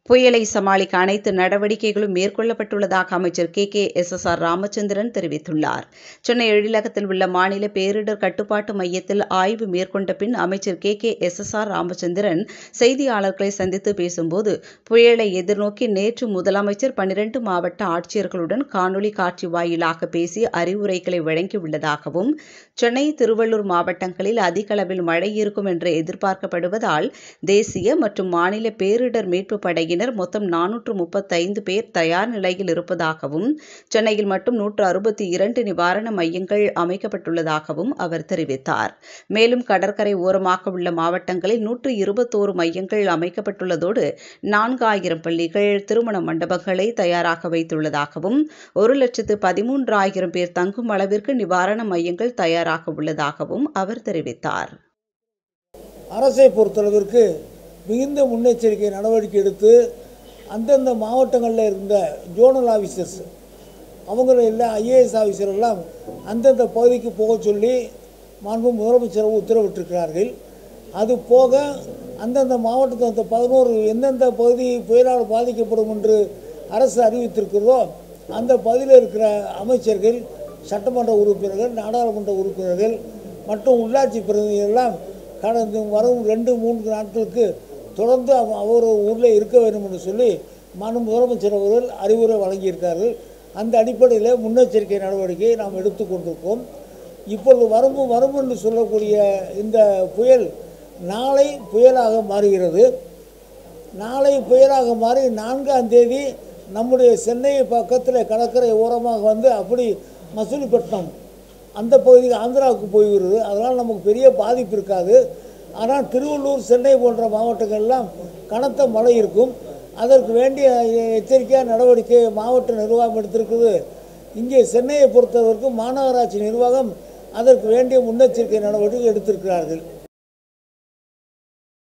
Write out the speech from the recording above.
புயலை சமாளிக்க அனைத்து நடவடிக்கைகளும் மேற்கொள்ளப்பட்டுள்ளதாக அமைச்சர் K K S S R Ramachandran தெரிவித்துள்ளார் சென்னை எழிலகத்தில் உள்ள மாநில பேரிடர் கட்டுப்பாட்டு மையத்தில் ஆய்வு மேற்கொண்ட பின் அமைச்சர் K K S S R Ramachandran செய்தியாளர்களை சந்தித்து பேசும்போது புயலை எதிர்நோக்கி நேற்று முதலமைச்சர் பனிரெண்டு மாவட்ட ஆட்சியர்களுடன் காணொலி காட்சி வாயிலாக பேசி அறிவுரைகளை வழங்கியுள்ளதாகவும் சென்னை திருவள்ளூர் மாவட்டங்களில் அதிக அளவில் மழை இருக்கும் என்று எதிர்பார்க்கப்படுவதால் தேசிய மற்றும் மாநில பேரிடர் மீட்புப் படையினர் மொத்தம் நானூற்று முப்பத்தைந்து பேர் தயார் நிலையில் இருப்பதாகவும் சென்னையில் மட்டும் நூற்று அறுபத்தி இரண்டு நிவாரண மையங்கள் அமைக்கப்பட்டுள்ளதாகவும் அவர் தெரிவித்தார் மேலும் கடற்கரை ஓரமாக உள்ள மாவட்டங்களில் நூற்று இருபத்தோரு மையங்கள் அமைக்கப்பட்டுள்ளதோடு நான்காயிரம் பள்ளிகள் திருமண மண்டபங்களை தயாராக வைத்துள்ளதாகவும் ஒரு லட்சத்து பதிமூன்றாயிரம் பேர் தங்கும் அளவிற்கு நிவாரண மையங்கள் தயாராக உள்ளதாகவும் அவர் தெரிவித்தார் அரசை பொறுத்தளவிற்கு மிகுந்த முன்னெச்சரிக்கை நடவடிக்கை எடுத்து அந்தந்த மாவட்டங்களில் இருந்த ஜோனல் ஆஃபீஸர்ஸ் அவங்கள எல்லாம் ஐஏஎஸ் ஆஃபீஸர் எல்லாம் அந்தந்த பகுதிக்கு போக சொல்லி மாண்பு முதலமைச்சர் உத்தரவிட்டிருக்கிறார்கள் அது போக அந்தந்த மாவட்டத்தில் அந்த பதினோரு எந்தெந்த பகுதி புயலால் பாதிக்கப்படும் என்று அரசு அறிவித்திருக்கிறதோ அந்த பகுதியில் இருக்கிற அமைச்சர்கள் சட்டமன்ற உறுப்பினர்கள் நாடாளுமன்ற உறுப்பினர்கள் மற்றும் உள்ளாட்சி பிரதிநிதிகள் எல்லாம் கடந்த வரும் ரெண்டு மூன்று நாட்களுக்கு தொடர்ந்து அவ- அவர் ஊரில் இருக்க வேண்டும் என்று சொல்லி மாண்பு முதலமைச்சர் அவர்கள் அறிவுரை வழங்கியிருக்கார்கள் அந்த அடிப்படையில் முன்னெச்சரிக்கை நடவடிக்கையை நாம் எடுத்துக்கொண்டிருக்கோம் இப்பொழுது வரம்பு வரம்பு என்று சொல்லக்கூடிய இந்த புயல் நாளை புயலாக மாறுகிறது நாளை புயலாக மாறி நான்காம் தேதி நம்முடைய சென்னை பக்கத்தில் கடற்கரை ஓரமாக வந்து அப்படி மசூலிப்பட்டினம் அந்த பகுதிக்கு ஆந்திராவுக்கு போய்விடுது அதனால் நமக்கு பெரிய பாதிப்பு இருக்காது ஆனால் திருவள்ளூர் சென்னை போன்ற மாவட்டங்கள்லாம் கனத்த மழை இருக்கும் அதற்கு வேண்டிய எச்சரிக்கையான நடவடிக்கை மாவட்ட நிர்வாகம் எடுத்திருக்குது இங்கே சென்னையை பொறுத்தவரைக்கும் மாநகராட்சி நிர்வாகம் அதற்கு வேண்டிய முன்னெச்சரிக்கை நடவடிக்கை எடுத்திருக்கிறார்கள்